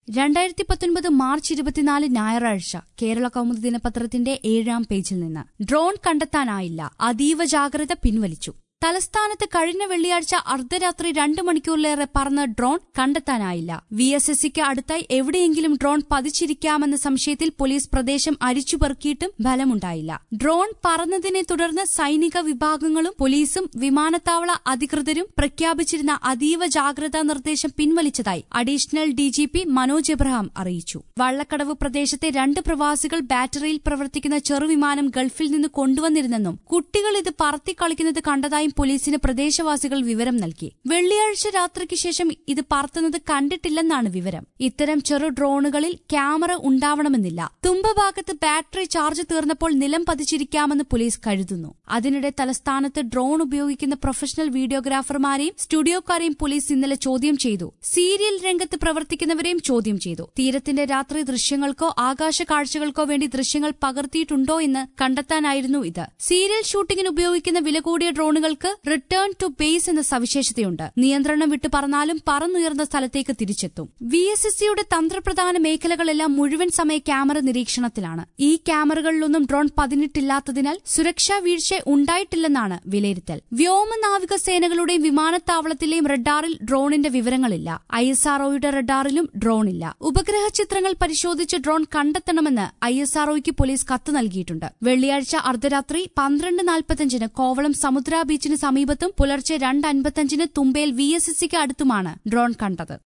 രണ്ടായിരത്തി പത്തൊൻപത് മാർച്ച് ഇരുപത്തിനാല് ഞായറാഴ്ച കേരള കൗമുദി ദിനപത്രത്തിന്റെ ഏഴാം പേജിൽ നിന്ന് ഡ്രോൺ കണ്ടെത്താനായില്ല അതീവ ജാഗ്രത പിൻവലിച്ചു തലസ്ഥാനത്ത് കഴിഞ്ഞ വെള്ളിയാഴ്ച അർദ്ധരാത്രി രണ്ട് മണിക്കൂറിലേറെ പറന്ന ഡ്രോൺ കണ്ടെത്താനായില്ല വി എസ് എസ് സിക്ക് അടുത്തായി എവിടെയെങ്കിലും ഡ്രോൺ പതിച്ചിരിക്കാമെന്ന സംശയത്തിൽ പോലീസ് പ്രദേശം അരിച്ചുപെറുക്കിയിട്ടും ഫലമുണ്ടായില്ല ഡ്രോൺ പറന്നതിനെ തുടർന്ന് സൈനിക വിഭാഗങ്ങളും പോലീസും വിമാനത്താവള അധികൃതരും പ്രഖ്യാപിച്ചിരുന്ന അതീവ ജാഗ്രതാ നിർദ്ദേശം പിൻവലിച്ചതായി അഡീഷണൽ ഡിജിപി മനോജ് എബ്രഹാം അറിയിച്ചു വള്ളക്കടവ് പ്രദേശത്തെ രണ്ട് പ്രവാസികൾ ബാറ്ററിയിൽ പ്രവർത്തിക്കുന്ന ചെറുവിമാനം ഗൾഫിൽ നിന്ന് കൊണ്ടുവന്നിരുന്നെന്നും കുട്ടികൾ ഇത് പറത്തിക്കളിക്കുന്നത് കണ്ടതായും പോലീസിന് പ്രദേശവാസികൾ വിവരം നൽകി വെള്ളിയാഴ്ച രാത്രിക്ക് ശേഷം ഇത് പറത്തുന്നത് കണ്ടിട്ടില്ലെന്നാണ് വിവരം ഇത്തരം ചെറു ഡ്രോണുകളിൽ ക്യാമറ ഉണ്ടാവണമെന്നില്ല തുമ്പഭാഗത്ത് ബാറ്ററി ചാർജ് തീർന്നപ്പോൾ നിലം പതിച്ചിരിക്കാമെന്ന് പോലീസ് കരുതുന്നു അതിനിടെ തലസ്ഥാനത്ത് ഡ്രോൺ ഉപയോഗിക്കുന്ന പ്രൊഫഷണൽ വീഡിയോഗ്രാഫർമാരെയും സ്റ്റുഡിയോക്കാരെയും പോലീസ് ഇന്നലെ ചോദ്യം ചെയ്തു സീരിയൽ രംഗത്ത് പ്രവർത്തിക്കുന്നവരെയും ചോദ്യം ചെയ്തു തീരത്തിന്റെ രാത്രി ദൃശ്യങ്ങൾക്കോ ആകാശ കാഴ്ചകൾക്കോ വേണ്ടി ദൃശ്യങ്ങൾ പകർത്തിയിട്ടുണ്ടോ എന്ന് കണ്ടെത്താനായിരുന്നു ഇത് സീരിയൽ ഷൂട്ടിങ്ങിന് ഉപയോഗിക്കുന്ന വില കൂടിയ ഡ്രോണുകൾക്ക് റിട്ടേൺ ടു ബേസ് എന്ന സവിശേഷതയുണ്ട് നിയന്ത്രണം വിട്ടു പറന്നാലും പറന്നുയർന്ന സ്ഥലത്തേക്ക് തിരിച്ചെത്തും വി എസ് എസ് സിയുടെ തന്ത്രപ്രധാന മേഖലകളെല്ലാം മുഴുവൻ സമയ ക്യാമറ നിരീക്ഷണത്തിലാണ് ഈ ക്യാമറകളിലൊന്നും ഡ്രോൺ പതിനിട്ടില്ലാത്തതിനാൽ സുരക്ഷാ വീഴ്ച ഉണ്ടായിട്ടില്ലെന്നാണ് വിലയിരുത്തൽ വ്യോമ നാവിക സേനകളുടെയും വിമാനത്താവളത്തിലെയും റഡാറിൽ ഡ്രോണിന്റെ വിവരങ്ങളില്ല ഐ എസ് ആർഒയുടെ റഡാറിലും ഡ്രോണില്ല ഉപഗ്രഹ ചിത്രങ്ങൾ പരിശോധിച്ച് ഡ്രോൺ കണ്ടെത്തണമെന്ന് ഐ എസ് ആർഒയ്ക്ക് പോലീസ് കത്ത് നൽകിയിട്ടുണ്ട് വെള്ളിയാഴ്ച അർദ്ധരാത്രി പന്ത്രണ്ട് നാൽപ്പത്തഞ്ചിന് കോവളം സമുദ്ര ബീച്ചിന് സമീപത്തും പുലർച്ചെ രണ്ട് അൻപത്തഞ്ചിന് തുമ്പയിൽ വി എസ് എസ് സിക്ക് അടുത്തുമാണ് ഡ്രോൺ കണ്ടത്